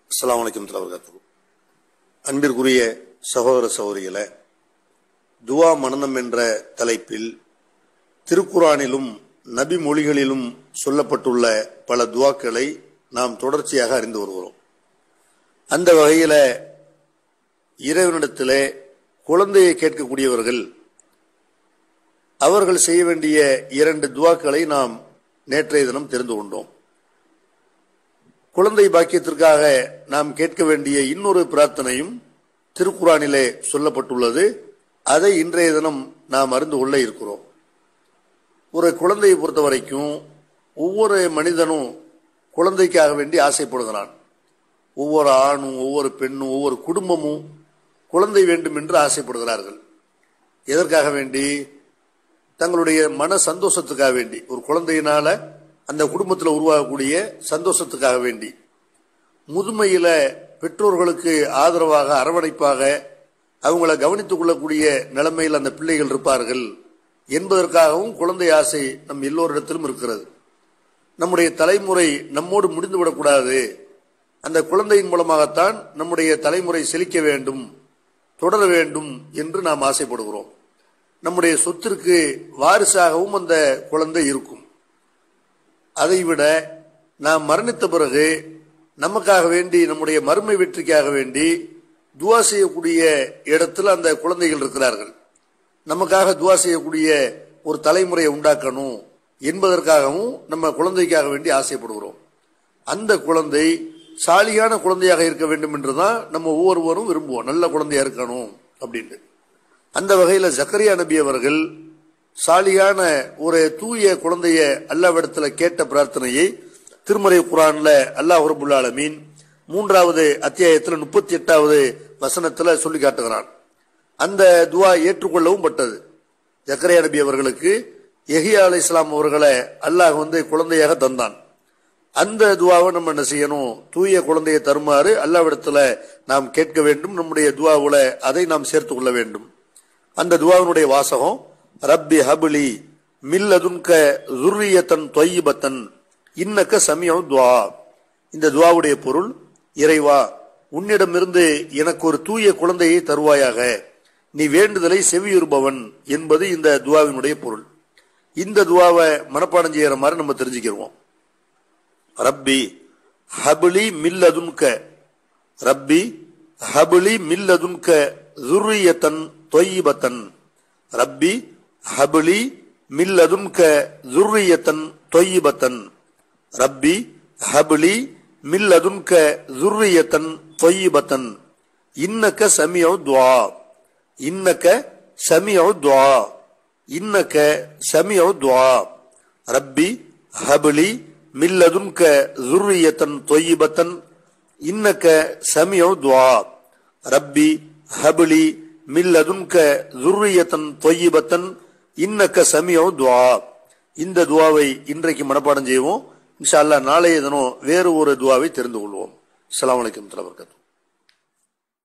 அஸ்ஸலாமு அலைக்கும் தலவர்காத்து அன்பிற்குரிய சகோதர சகோதரிகளே துவா மனநம் என்ற தலைப்பில் திருக்குரானிலும் நபி மொழிகளிலும் சொல்லப்பட்டுள்ள பல துவாக்களை நாம் தொடர்ச்சியாக அறிந்து வருகிறோம் அந்த வகையில இறைவனிடத்திலே குழந்தையை கேட்கக்கூடியவர்கள் அவர்கள் செய்ய வேண்டிய இரண்டு துவாக்களை நாம் நேற்றைய தினம் தெரிந்து கொண்டோம் குழந்தை பாக்கியத்திற்காக நாம் கேட்க வேண்டிய இன்னொரு பிரார்த்தனையும் திருக்குறானிலே சொல்லப்பட்டுள்ளது அதை இன்றைய தினம் நாம் அறிந்து கொள்ள இருக்கிறோம் ஒரு குழந்தையை பொறுத்த வரைக்கும் ஒவ்வொரு மனிதனும் குழந்தைக்காக வேண்டி ஆசைப்படுகிறான் ஒவ்வொரு ஆணும் ஒவ்வொரு பெண்ணும் ஒவ்வொரு குடும்பமும் குழந்தை வேண்டும் என்று ஆசைப்படுகிறார்கள் எதற்காக வேண்டி தங்களுடைய மன சந்தோஷத்துக்காக வேண்டி ஒரு குழந்தையினால அந்த குடும்பத்தில் உருவாகக்கூடிய சந்தோஷத்துக்காக வேண்டி முதுமையில பெற்றோர்களுக்கு ஆதரவாக அரவணைப்பாக அவங்கள கவனித்துக் கொள்ளக்கூடிய நிலைமையில் அந்த பிள்ளைகள் இருப்பார்கள் என்பதற்காகவும் குழந்தை ஆசை நம் எல்லோரிடத்திலும் இருக்கிறது நம்முடைய தலைமுறை நம்மோடு முடிந்துவிடக்கூடாது அந்த குழந்தையின் மூலமாகத்தான் நம்முடைய தலைமுறை செழிக்க வேண்டும் தொடர வேண்டும் என்று நாம் ஆசைப்படுகிறோம் நம்முடைய சொத்திற்கு வாரிசாகவும் அந்த குழந்தை இருக்கும் அதைவிட நாம் மரணித்த பிறகு நமக்காக வேண்டி நம்முடைய மறுமை வெற்றிக்காக வேண்டி துவா செய்யக்கூடிய இடத்துல அந்த குழந்தைகள் இருக்கிறார்கள் நமக்காக துவா செய்யக்கூடிய ஒரு தலைமுறையை உண்டாக்கணும் என்பதற்காகவும் நம்ம குழந்தைக்காக வேண்டி ஆசைப்படுகிறோம் அந்த குழந்தை சாலியான குழந்தையாக இருக்க வேண்டும் என்றுதான் நம்ம ஒவ்வொருவரும் விரும்புவோம் நல்ல குழந்தையா இருக்கணும் அப்படின்ட்டு அந்த வகையில் ஜக்கரியா நபி அவர்கள் சாலியான ஒரு தூய குழந்தைய அல்லாவிடத்துல கேட்ட பிரார்த்தனையை திருமறை குரான்ல அல்லாஹ் ரபுல் ஆலமீன் மூன்றாவது அத்தியாயத்தில் முப்பத்தி எட்டாவது வசனத்துல சொல்லி காட்டுகிறான் அந்த துவா ஏற்றுக்கொள்ளவும் பட்டது ஜக்கரியா நபி அவர்களுக்கு எஹியா அலை இஸ்லாம் அவர்களை அல்லாஹ் வந்து குழந்தையாக தந்தான் அந்த துவாவை நம்ம என்ன செய்யணும் தூய குழந்தையை தருமாறு அல்லாவிடத்துல நாம் கேட்க வேண்டும் நம்முடைய துவாவுல அதை நாம் சேர்த்து கொள்ள வேண்டும் அந்த துவாவினுடைய வாசகம் ரப்பி ஹபுலி மில்லதுன்க துர்ரியத்தன் தொய்யிபத்தன் இன்னக்க சமயம் துவா இந்த துவாவுடைய பொருள் இறைவா உன்னிடமிருந்து எனக்கு ஒரு தூய குழந்தையை தருவாயாக நீ வேண்டுதலை செவியுறுபவன் என்பது இந்த துவாவினுடைய பொருள் இந்த துவாவை மனப்பாடம் செய்யற மாதிரி நம்ம தெரிஞ்சுக்கிறோம் ரப்பி ஹபுலி மில்லதுன்க ரப்பி ஹபுலி மில்லதுன்க துர்ரியத்தன் தொய்யிபத்தன் ரப்பி ஹபுலி மில்லதுன்க துர்ரியத்தன் தொய்யிபத்தன் ரப்பி ஹபுலி மில்லதுன்க துர்ரியத்தன் தொய்யிபத்தன் இன்னக்க சமியோ துவா இன்னக்க சமியோ துவா இன்னக்க சமியோ துவா ரப்பி ஹபுலி மில்லதுன்க துர்ரியத்தன் தொய்யிபத்தன் இன்னக்க சமியோ துவா ரப்பி ஹபுலி மில்லதுன்க துர்ரியத்தன் தொய்யிபத்தன் இன்னக்க சமியோ துவா இந்த துவாவை இன்றைக்கு மனப்பாடம் செய்வோம் இன்ஷா அல்லாஹ் நாளைய தினம் வேறு ஒரு துவாவை தெரிந்து கொள்வோம் அஸ்ஸலாமு அலைக்கும் தலவர்கத்து